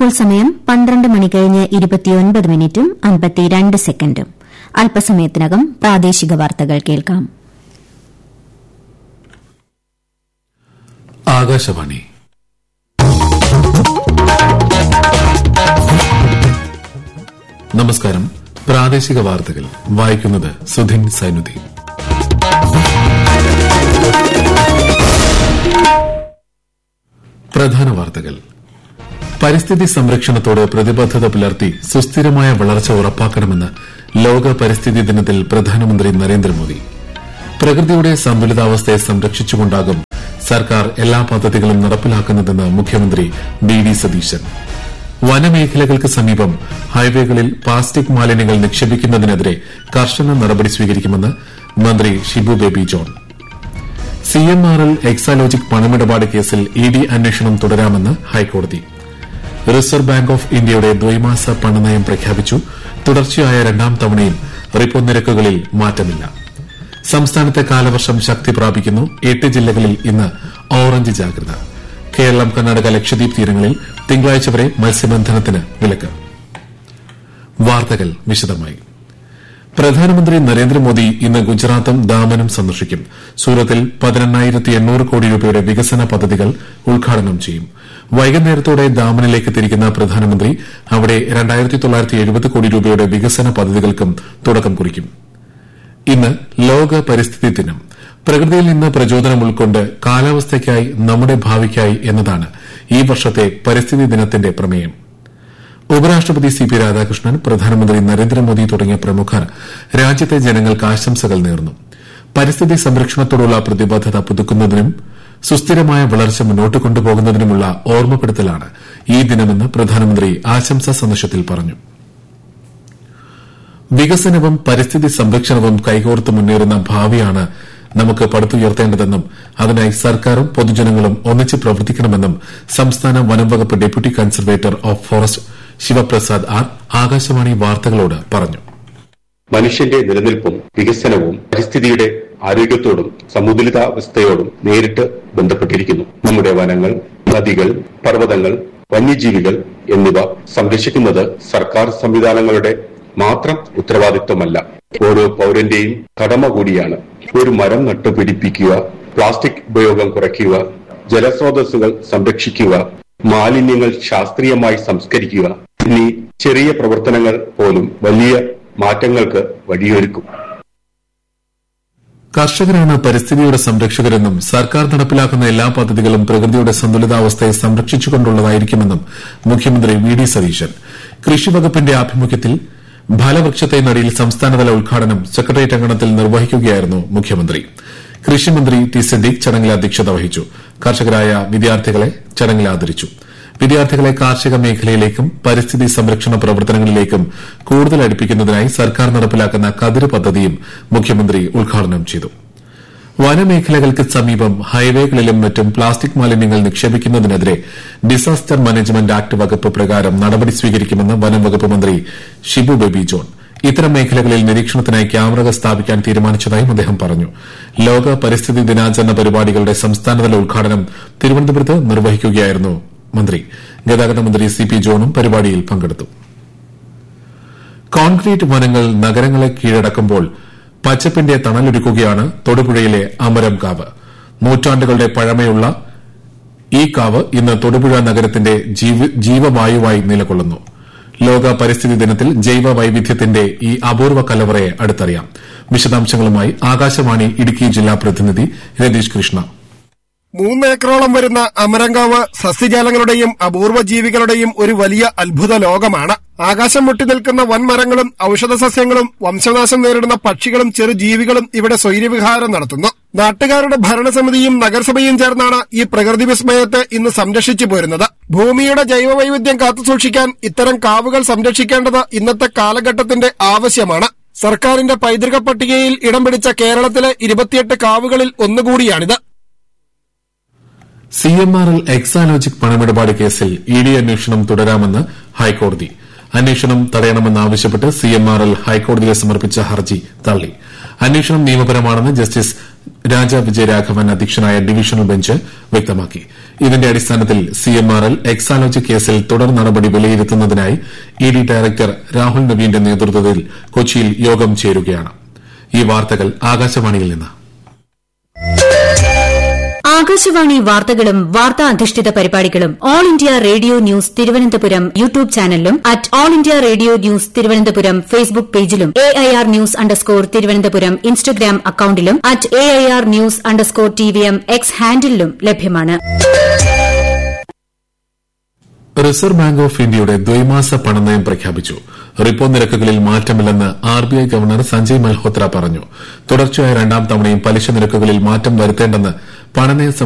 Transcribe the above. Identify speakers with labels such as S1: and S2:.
S1: ഇപ്പോൾ സമയം പന്ത്രണ്ട് മണി കഴിഞ്ഞ് ഇരുപത്തിയൊൻപത് മിനിറ്റും അൻപത്തിരണ്ട് സെക്കൻഡും അല്പസമയത്തിനകം പ്രാദേശിക വാർത്തകൾ കേൾക്കാം
S2: ആകാശവാണി നമസ്കാരം പ്രാദേശിക വാർത്തകൾ വായിക്കുന്നത് സുധിൻ സൈനുദ്ദീൻ പ്രധാന വാർത്തകൾ പരിസ്ഥിതി സംരക്ഷണത്തോട് പ്രതിബദ്ധത പുലർത്തി സുസ്ഥിരമായ വളർച്ച ഉറപ്പാക്കണമെന്ന് ലോക പരിസ്ഥിതി ദിനത്തിൽ പ്രധാനമന്ത്രി നരേന്ദ്രമോദി പ്രകൃതിയുടെ സന്തുലിതാവസ്ഥയെ സംരക്ഷിച്ചുകൊണ്ടാകും സർക്കാർ എല്ലാ പദ്ധതികളും നടപ്പിലാക്കുന്നതെന്ന് മുഖ്യമന്ത്രി വി ഡി സതീശൻ വനമേഖലകൾക്ക് സമീപം ഹൈവേകളിൽ പ്ലാസ്റ്റിക് മാലിന്യങ്ങൾ നിക്ഷേപിക്കുന്നതിനെതിരെ കർശന നടപടി സ്വീകരിക്കുമെന്ന് മന്ത്രി Shibu Baby John C M R L Exalogic പണമിടപാട് കേസിൽ ഇ ഡി അന്വേഷണം തുടരാമെന്ന് ഹൈക്കോടതി റിസർവ് ബാങ്ക് ഓഫ് ഇന്ത്യയുടെ ദ്വൈമാസ പണനയം പ്രഖ്യാപിച്ചു തുടർച്ചയായ രണ്ടാം തവണയും റിപ്പോ നിരക്കുകളിൽ മാറ്റമില്ല സംസ്ഥാനത്തെ കാലവർഷം ശക്തി പ്രാപിക്കുന്നു എട്ട് ജില്ലകളിൽ ഇന്ന് ഓറഞ്ച് ജാഗ്രത കേരളം കർണാടക ലക്ഷദ്വീപ് തീരങ്ങളിൽ തിങ്കളാഴ്ച വരെ മത്സ്യബന്ധനത്തിന് വിലക്ക് വാർത്തകൾ വിശദമായി പ്രധാനമന്ത്രി നരേന്ദ്രമോദി ഇന്ന് ഗുജറാത്തും ദാമനും സന്ദർശിക്കും സൂറത്തിൽ പതിനെണ്ണായിരത്തി എണ്ണൂറ് കോടി രൂപയുടെ വികസന പദ്ധതികൾ ഉദ്ഘാടനം ചെയ്യും വൈകുന്നേരത്തോടെ ദാമനിലേക്ക് തിരിക്കുന്ന പ്രധാനമന്ത്രി അവിടെ രണ്ടായിരത്തി തൊള്ളായിരത്തി എഴുപത് കോടി രൂപയുടെ വികസന പദ്ധതികൾക്കും തുടക്കം കുറിക്കും ഇന്ന് ലോക പരിസ്ഥിതി ദിനം പ്രകൃതിയിൽ നിന്ന് പ്രചോദനം ഉൾക്കൊണ്ട് കാലാവസ്ഥയ്ക്കായി നമ്മുടെ ഭാവിക്കായി എന്നതാണ് ഈ വർഷത്തെ പരിസ്ഥിതി ദിനത്തിന്റെ പ്രമേയം ഉപരാഷ്ട്രപതി സി പി രാധാകൃഷ്ണൻ പ്രധാനമന്ത്രി നരേന്ദ്രമോദി തുടങ്ങിയ പ്രമുഖർ രാജ്യത്തെ ജനങ്ങൾക്ക് ആശംസകൾ നേർന്നു പരിസ്ഥിതി സംരക്ഷണത്തോടുള്ള പ്രതിബദ്ധത പുതുക്കുന്നതിനും സുസ്ഥിരമായ വളർച്ച മുന്നോട്ട് കൊണ്ടുപോകുന്നതിനുമുള്ള ഓർമ്മപ്പെടുത്തലാണ് ഈ ദിനമെന്ന് പ്രധാനമന്ത്രി ആശംസാ സന്ദേശത്തിൽ പറഞ്ഞു വികസനവും പരിസ്ഥിതി സംരക്ഷണവും കൈകോർത്ത് മുന്നേറുന്ന ഭാവിയാണ് നമുക്ക് പടുത്തുയർത്തേണ്ടതെന്നും അതിനായി സർക്കാരും പൊതുജനങ്ങളും ഒന്നിച്ച് പ്രവർത്തിക്കണമെന്നും സംസ്ഥാന വനം വകുപ്പ് deputy conservator of forest Sivaprasad R Akashvani വാർത്തകളോട് പറഞ്ഞു
S3: മനുഷ്യന്റെ നിലനിൽപ്പും വികസനവും പരിസ്ഥിതിയുടെ ആരോഗ്യത്തോടും സമുദ്രിതാവസ്ഥയോടും നേരിട്ട് ബന്ധപ്പെട്ടിരിക്കുന്നു നമ്മുടെ വനങ്ങൾ നദികൾ പർവ്വതങ്ങൾ വന്യജീവികൾ എന്നിവ സംരക്ഷിക്കുന്നത് സർക്കാർ സംവിധാനങ്ങളുടെ മാത്രം ഉത്തരവാദിത്വമല്ല ഓരോ പൌരന്റെയും കടമ കൂടിയാണ് ഒരു മരം നട്ടുപിടിപ്പിക്കുക പ്ലാസ്റ്റിക് ഉപയോഗം കുറയ്ക്കുക ജലസ്രോതസ്സുകൾ സംരക്ഷിക്കുക മാലിന്യങ്ങൾ ശാസ്ത്രീയമായി സംസ്കരിക്കുക എന്നീ ചെറിയ പ്രവർത്തനങ്ങൾ പോലും വലിയ മാറ്റങ്ങൾക്ക് വഴിയൊരുക്കും
S2: കർഷകരാണ് പരിസ്ഥിതിയുടെ സംരക്ഷകരെന്നും സർക്കാർ നടപ്പിലാക്കുന്ന എല്ലാ പദ്ധതികളും പ്രകൃതിയുടെ സന്തുലിതാവസ്ഥയെ സംരക്ഷിച്ചുകൊണ്ടുള്ളതായിരിക്കുമെന്നും മുഖ്യമന്ത്രി വി ഡി സതീശൻ കൃഷിവകുപ്പിന്റെ ആഭിമുഖ്യത്തിൽ ഫലവൃക്ഷത്തെ നടിയിൽ സംസ്ഥാനതല ഉദ്ഘാടനം സെക്രട്ടേറിയറ്റ് അങ്കണത്തിൽ നിർവഹിക്കുകയായിരുന്നു മുഖ്യമന്ത്രി കൃഷിമന്ത്രി ടി സിദ്ദീഖ് ചടങ്ങിൽ അധ്യക്ഷത വഹിച്ചു കർഷകരായ വിദ്യാർത്ഥികളെ ചടങ്ങിൽ ആദരിച്ചു വിദ്യാർത്ഥികളെ കാർഷിക മേഖലയിലേക്കും പരിസ്ഥിതി സംരക്ഷണ പ്രവർത്തനങ്ങളിലേക്കും കൂടുതൽ അടുപ്പിക്കുന്നതിനായി സർക്കാർ നടപ്പിലാക്കുന്ന കതിര് പദ്ധതിയും മുഖ്യമന്ത്രി ഉദ്ഘാടനം ചെയ്തു വനമേഖലകൾക്ക് സമീപം ഹൈവേകളിലും മറ്റും പ്ലാസ്റ്റിക് മാലിന്യങ്ങൾ നിക്ഷേപിക്കുന്നതിനെതിരെ ഡിസാസ്റ്റർ മാനേജ്മെന്റ് ആക്ട് വകുപ്പ് പ്രകാരം നടപടി സ്വീകരിക്കുമെന്ന് വനം വകുപ്പ് മന്ത്രി ഷിബു ബേബി ജോൺ ഇത്തരം മേഖലകളിൽ നിരീക്ഷണത്തിനായി ക്യാമറകൾ സ്ഥാപിക്കാൻ തീരുമാനിച്ചതായും അദ്ദേഹം പറഞ്ഞു ലോക പരിസ്ഥിതി ദിനാചരണ പരിപാടികളുടെ സംസ്ഥാനതല ഉദ്ഘാടനം തിരുവനന്തപുരത്ത് നിർവഹിക്കുകയായിരുന്നു മന്ത്രി ഗതാഗത മന്ത്രി സി പി ജോണും പരിപാടിയിൽ പങ്കെടുത്തു കോൺക്രീറ്റ് വനങ്ങൾ നഗരങ്ങളെ കീഴടക്കുമ്പോൾ പച്ചപ്പിന്റെ തണലൊരുക്കുകയാണ് തൊടുപുഴയിലെ അമരം കാവ് നൂറ്റാണ്ടുകളുടെ പഴമയുള്ള ഈ കാവ് ഇന്ന് തൊടുപുഴ നഗരത്തിന്റെ ജീവവായുവായി നിലകൊള്ളുന്നു ലോക പരിസ്ഥിതി ദിനത്തിൽ ജൈവ വൈവിധ്യത്തിന്റെ ഈ അപൂർവ കലവറയെ അടുത്തറിയാം വിശദാംശങ്ങളുമായി ആകാശവാണി ഇടുക്കി ജില്ലാ പ്രതിനിധി രതീഷ് കൃഷ്ണ
S4: മൂന്നേക്കറോളം വരുന്ന അമരങ്കാവ് സസ്യജാലങ്ങളുടെയും അപൂർവ ജീവികളുടെയും ഒരു വലിയ അത്ഭുത ലോകമാണ് ആകാശം മുട്ടി നിൽക്കുന്ന വൻമരങ്ങളും ഔഷധ സസ്യങ്ങളും വംശനാശം നേരിടുന്ന പക്ഷികളും ചെറു ജീവികളും ഇവിടെ സ്വൈര്യവിഹാരം നടത്തുന്നു നാട്ടുകാരുടെ ഭരണസമിതിയും നഗരസഭയും ചേർന്നാണ് ഈ പ്രകൃതി വിസ്മയത്തെ ഇന്ന് സംരക്ഷിച്ചു പോരുന്നത് ഭൂമിയുടെ ജൈവവൈവിധ്യം കാത്തുസൂക്ഷിക്കാൻ ഇത്തരം കാവുകൾ സംരക്ഷിക്കേണ്ടത് ഇന്നത്തെ കാലഘട്ടത്തിന്റെ ആവശ്യമാണ് സർക്കാരിന്റെ പൈതൃക പട്ടികയിൽ ഇടം പിടിച്ച കേരളത്തിലെ ഇരുപത്തിയെട്ട് കാവുകളിൽ ഒന്നുകൂടിയാണിത്
S2: C M R L Exalogic പണമിടപാട് കേസിൽ ഇ ഡി അന്വേഷണം തുടരാമെന്ന് ഹൈക്കോടതി അന്വേഷണം തടയണമെന്നാവശ്യപ്പെട്ട് സി എം ആർ എൽ ഹൈക്കോടതിയിൽ സമർപ്പിച്ച ഹർജി തള്ളി അന്വേഷണം നിയമപരമാണെന്ന് ജസ്റ്റിസ് രാജ വിജയരാഘവൻ അധ്യക്ഷനായ ഡിവിഷണൽ ബെഞ്ച് വ്യക്തമാക്കി ഇതിന്റെ അടിസ്ഥാനത്തിൽ സിഎംആർഎൽ എക്സാലോജി കേസിൽ തുടർ നടപടി വിലയിരുത്തുന്നതിനായി ഇഡി ഡയറക്ടർ രാഹുൽ നവീന്റെ നേതൃത്വത്തിൽ കൊച്ചിയിൽ യോഗം ചേരുകയാണ് ഈ വാർത്തകൾ ആകാശവാണിയിൽ നിന്ന്
S1: ആകാശവാണി വാർത്തകളും വാർത്താ അധിഷ്ഠിത പരിപാടികളും All India Radio News Thiruvananthapuram YouTube ചാനലിലും at All India Radio News Thiruvananthapuram Facebook പേജിലും A I R news underscore Thiruvananthapuram Instagram അക്കൌണ്ടിലും at A I R news underscore T V M X ഹാൻഡിലും ലഭ്യമാണ്
S2: റിസർവ് ബാങ്ക് ഓഫ് ഇന്ത്യയുടെ ദ്വൈമാസ പണനയം പ്രഖ്യാപിച്ചു റിപ്പോ നിരക്കുകളിൽ മാറ്റമില്ലെന്ന് RBI governor Sanjay Malhotra പറഞ്ഞു തുടർച്ചയായ രണ്ടാം തവണയും പലിശ നിരക്കുകളിൽ മാറ്റം വരുത്തേണ്ടെന്ന് പണനയ